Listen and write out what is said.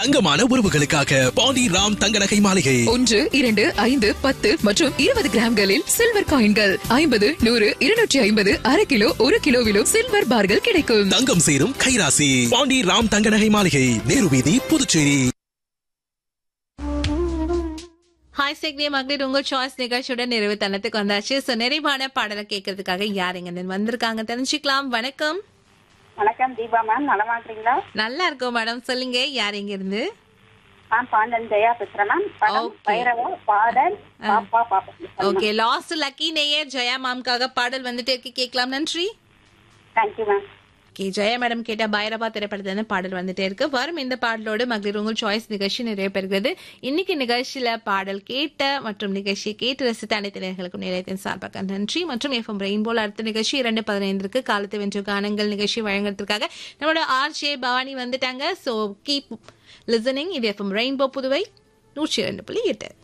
தங்கமான உறவுகளுக்காக பாண்டி ராம் தங்க நகை மாளிகை ஒன்று இரண்டு ஐந்து பத்து மற்றும் இருபது கிராம்களில் சில்வர் காயின்கள் ஐம்பது நூறு இருநூற்றி ஐம்பது அரை கிலோ ஒரு கிலோவிலும் சில்வர் பார்கள் கிடைக்கும் தங்கம் சேரும் கைராசி பாண்டி ராம் தங்க நகை மாளிகை நேரு வீதி புதுச்சேரி ஹாய் செக்னே மகளிர் உங்க சாய்ஸ் நிகழ்ச்சியுடன் நிறைவு தனத்துக்கு வந்தாச்சு ஸோ நிறைவான பாடலை கேட்கறதுக்காக யார் எங்க வந்திருக்காங்க தெரிஞ்சுக்கலாம் வணக்கம் வணக்கம் தீபா மேம் நலமா இருக்கீங்களா நல்லா இருக்கோம் மேடம் சொல்லுங்க யார் எங்க இருந்து மேம் பாண்டன் ஜெயா பேசுறேன் மேம் படம் Okay. பைரவ பாடல் பாப்பா பாப்பா ஓகே லாஸ்ட் லக்கி நேயர் ஜெயா மாம்காக பாடல் வந்துட்டு இருக்கு கேட்கலாம் நன்றி thank you ma'am okay Jaya madam கேட்ட பைரவா திரைப்படத்துல பாடல் வந்துட்டே இருக்கு வரும் இந்த பாடலோடு மகளிர் உங்கள் சாய்ஸ் நிகழ்ச்சி நிறைய பெறுகிறது இன்னைக்கு நிகழ்ச்சியில பாடல் கேட்ட மற்றும் நிகழ்ச்சியை கேட்டு ரசித்த அனைத்து நேர்களுக்கும் நிலையத்தின் சார்பாக நன்றி மற்றும் எஃப்எம் ரெயின்போல் அடுத்த நிகழ்ச்சி இரண்டு பதினைந்திற்கு காலத்து வென்ற கானங்கள் நிகழ்ச்சி வழங்குறதுக்காக நம்மளோட ஆர் ஜே பவானி வந்துட்டாங்க ஸோ கீப் லிசனிங் இது எஃப்எம் ரெயின்போ புதுவை நூற்றி இரண்டு புள்ளி எட்டு